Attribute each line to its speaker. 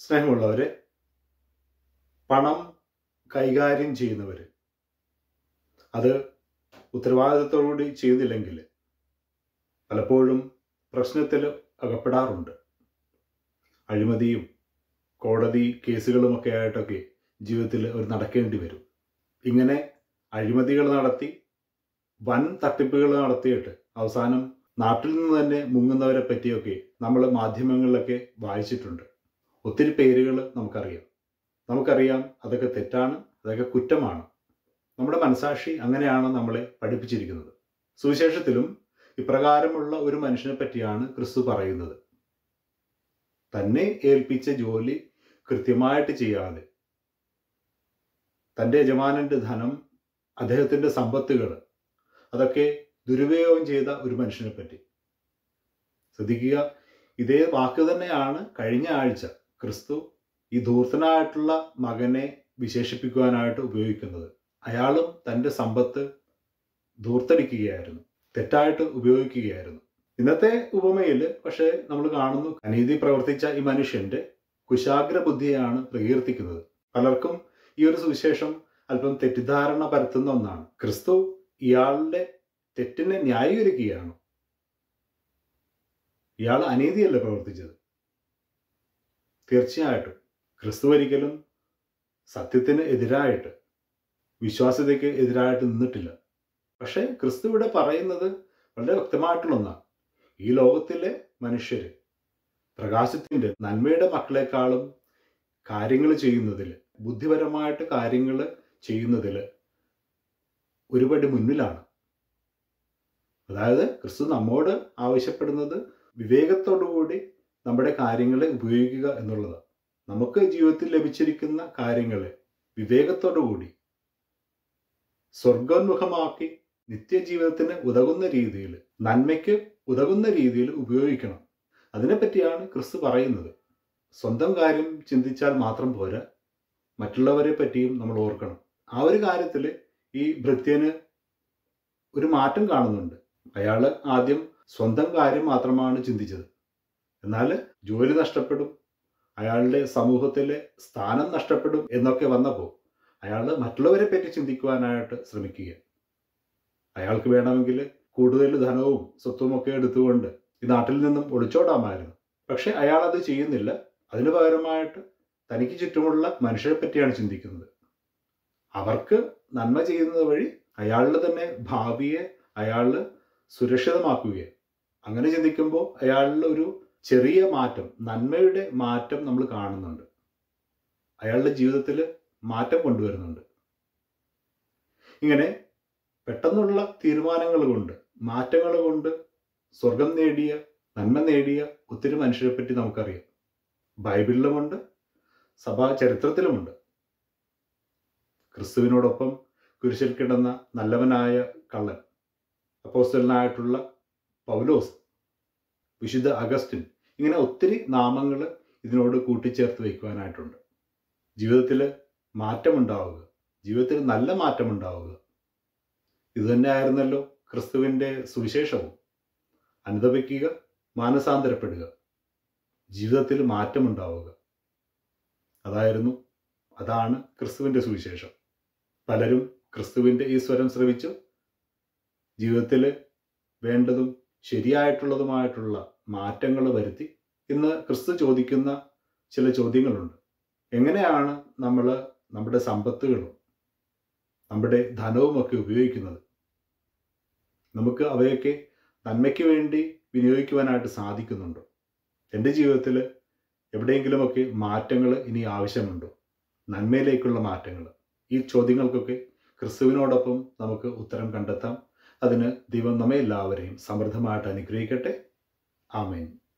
Speaker 1: സ്നേഹമുള്ളവരെ പണം കൈകാര്യം ചെയ്യുന്നവർ അത് ഉത്തരവാദിത്തത്തോടുകൂടി ചെയ്യുന്നില്ലെങ്കിൽ പലപ്പോഴും പ്രശ്നത്തിൽ അകപ്പെടാറുണ്ട് അഴിമതിയും കോടതി കേസുകളുമൊക്കെ ആയിട്ടൊക്കെ ജീവിതത്തിൽ അവർ നടക്കേണ്ടി വരും ഇങ്ങനെ അഴിമതികൾ നടത്തി വൻ തട്ടിപ്പുകൾ നടത്തിയിട്ട് അവസാനം നാട്ടിൽ നിന്ന് തന്നെ മുങ്ങുന്നവരെ പറ്റിയൊക്കെ നമ്മൾ മാധ്യമങ്ങളിലൊക്കെ വായിച്ചിട്ടുണ്ട് ഒത്തിരി പേരുകൾ നമുക്കറിയാം നമുക്കറിയാം അതൊക്കെ തെറ്റാണ് അതൊക്കെ കുറ്റമാണ് നമ്മുടെ മനസാക്ഷി അങ്ങനെയാണ് നമ്മളെ പഠിപ്പിച്ചിരിക്കുന്നത് സുവിശേഷത്തിലും ഇപ്രകാരമുള്ള ഒരു മനുഷ്യനെ പറ്റിയാണ് ക്രിസ്തു പറയുന്നത് തന്നെ ഏൽപ്പിച്ച ജോലി കൃത്യമായിട്ട് ചെയ്യാതെ തൻ്റെ യജമാനന്റെ ധനം അദ്ദേഹത്തിന്റെ സമ്പത്തുകൾ അതൊക്കെ ദുരുപയോഗം ചെയ്ത ഒരു മനുഷ്യനെ പറ്റി ശ്രദ്ധിക്കുക ഇതേ വാക്ക് തന്നെയാണ് കഴിഞ്ഞ ആഴ്ച ക്രിസ്തു ഈ ധൂർത്തനായിട്ടുള്ള മകനെ വിശേഷിപ്പിക്കുവാനായിട്ട് ഉപയോഗിക്കുന്നത് അയാളും തൻ്റെ സമ്പത്ത് ധൂർത്തടിക്കുകയായിരുന്നു തെറ്റായിട്ട് ഉപയോഗിക്കുകയായിരുന്നു ഇന്നത്തെ ഉപമയിൽ പക്ഷേ നമ്മൾ കാണുന്നു അനീതി പ്രവർത്തിച്ച ഈ മനുഷ്യന്റെ കുശാഗ്ര ബുദ്ധിയാണ് പ്രകീർത്തിക്കുന്നത് പലർക്കും ഈ ഒരു സുവിശേഷം അല്പം തെറ്റിദ്ധാരണ പരത്തുന്ന ഒന്നാണ് ക്രിസ്തു ഇയാളുടെ തെറ്റിനെ ന്യായീകരിക്കുകയാണ് ഇയാൾ അനീതിയല്ല പ്രവർത്തിച്ചത് തീർച്ചയായിട്ടും ക്രിസ്തു ഒരിക്കലും സത്യത്തിന് എതിരായിട്ട് വിശ്വാസ്യതയ്ക്ക് എതിരായിട്ട് നിന്നിട്ടില്ല പക്ഷേ ക്രിസ്തു ഇവിടെ പറയുന്നത് വളരെ വ്യക്തമായിട്ടുള്ള ഒന്നാണ് ഈ ലോകത്തിലെ മനുഷ്യര് പ്രകാശത്തിന്റെ നന്മയുടെ മക്കളെക്കാളും കാര്യങ്ങൾ ചെയ്യുന്നതിൽ ബുദ്ധിപരമായിട്ട് കാര്യങ്ങൾ ചെയ്യുന്നതിൽ ഒരുപടി മുന്നിലാണ് അതായത് ക്രിസ്തു നമ്മോട് ആവശ്യപ്പെടുന്നത് വിവേകത്തോടുകൂടി നമ്മുടെ കാര്യങ്ങളെ ഉപയോഗിക്കുക എന്നുള്ളതാണ് നമുക്ക് ജീവിതത്തിൽ ലഭിച്ചിരിക്കുന്ന കാര്യങ്ങളെ വിവേകത്തോടുകൂടി സ്വർഗോന്മുഖമാക്കി നിത്യജീവിതത്തിന് ഉതകുന്ന രീതിയിൽ നന്മയ്ക്ക് ഉതകുന്ന രീതിയിൽ ഉപയോഗിക്കണം അതിനെപ്പറ്റിയാണ് ക്രിസ്തു പറയുന്നത് സ്വന്തം കാര്യം ചിന്തിച്ചാൽ മാത്രം പോരാ മറ്റുള്ളവരെ പറ്റിയും നമ്മൾ ഓർക്കണം ആ ഒരു കാര്യത്തിൽ ഈ ഭൃത്യന് ഒരു മാറ്റം കാണുന്നുണ്ട് അയാൾ ആദ്യം സ്വന്തം കാര്യം മാത്രമാണ് ചിന്തിച്ചത് എന്നാൽ ജോലി നഷ്ടപ്പെടും അയാളുടെ സമൂഹത്തിലെ സ്ഥാനം നഷ്ടപ്പെടും എന്നൊക്കെ വന്നപ്പോൾ അയാൾ മറ്റുള്ളവരെ പറ്റി ചിന്തിക്കുവാനായിട്ട് ശ്രമിക്കുക അയാൾക്ക് വേണമെങ്കിൽ കൂടുതൽ ധനവും സ്വത്തും ഒക്കെ എടുത്തുകൊണ്ട് ഈ നാട്ടിൽ നിന്നും ഒളിച്ചോടാമായിരുന്നു പക്ഷെ അയാൾ അത് ചെയ്യുന്നില്ല അതിനു പകരമായിട്ട് തനിക്ക് ചുറ്റുമുള്ള മനുഷ്യരെ പറ്റിയാണ് ചിന്തിക്കുന്നത് അവർക്ക് നന്മ ചെയ്യുന്നത് വഴി അയാളുടെ തന്നെ ഭാവിയെ അയാൾ സുരക്ഷിതമാക്കുകയാണ് അങ്ങനെ ചിന്തിക്കുമ്പോൾ അയാളിൽ ഒരു ചെറിയ മാറ്റം നന്മയുടെ മാറ്റം നമ്മൾ കാണുന്നുണ്ട് അയാളുടെ ജീവിതത്തിൽ മാറ്റം കൊണ്ടുവരുന്നുണ്ട് ഇങ്ങനെ പെട്ടെന്നുള്ള തീരുമാനങ്ങൾ കൊണ്ട് മാറ്റങ്ങൾ കൊണ്ട് സ്വർഗം നേടിയ നന്മ നേടിയ ഒത്തിരി മനുഷ്യരെ പറ്റി നമുക്കറിയാം ബൈബിളിലുമുണ്ട് സഭാ ചരിത്രത്തിലുമുണ്ട് ക്രിസ്തുവിനോടൊപ്പം കുരിശിൽ കിടന്ന നല്ലവനായ കള്ളൻ അപ്പോസ്റ്റലിനായിട്ടുള്ള പൗലോസ് വിശുദ്ധ അഗസ്റ്റിൻ ഇങ്ങനെ ഒത്തിരി നാമങ്ങൾ ഇതിനോട് കൂട്ടിച്ചേർത്ത് വയ്ക്കുവാനായിട്ടുണ്ട് ജീവിതത്തിൽ മാറ്റമുണ്ടാവുക ജീവിതത്തിൽ നല്ല മാറ്റമുണ്ടാവുക ഇതുതന്നെ ആയിരുന്നല്ലോ ക്രിസ്തുവിൻ്റെ സുവിശേഷവും അനുദപിക്കുക മാനസാന്തരപ്പെടുക ജീവിതത്തിൽ മാറ്റമുണ്ടാവുക അതായിരുന്നു അതാണ് ക്രിസ്തുവിൻ്റെ സുവിശേഷം പലരും ക്രിസ്തുവിൻ്റെ ഈ സ്വരം ശ്രവിച്ചു ജീവിതത്തിൽ വേണ്ടതും ശരിയായിട്ടുള്ളതുമായിട്ടുള്ള മാറ്റങ്ങൾ വരുത്തി ഇന്ന് ക്രിസ്തു ചോദിക്കുന്ന ചില ചോദ്യങ്ങളുണ്ട് എങ്ങനെയാണ് നമ്മൾ നമ്മുടെ സമ്പത്തുകളും നമ്മുടെ ധനവുമൊക്കെ ഉപയോഗിക്കുന്നത് നമുക്ക് അവയൊക്കെ നന്മയ്ക്ക് വേണ്ടി വിനിയോഗിക്കുവാനായിട്ട് സാധിക്കുന്നുണ്ടോ എൻ്റെ ജീവിതത്തിൽ എവിടെയെങ്കിലുമൊക്കെ മാറ്റങ്ങൾ ഇനി ആവശ്യമുണ്ടോ നന്മയിലേക്കുള്ള മാറ്റങ്ങൾ ഈ ചോദ്യങ്ങൾക്കൊക്കെ ക്രിസ്തുവിനോടൊപ്പം നമുക്ക് ഉത്തരം കണ്ടെത്താം അതിന് ദൈവം നമ്മെ എല്ലാവരെയും സമൃദ്ധമായിട്ട് അനുഗ്രഹിക്കട്ടെ ആമേൻ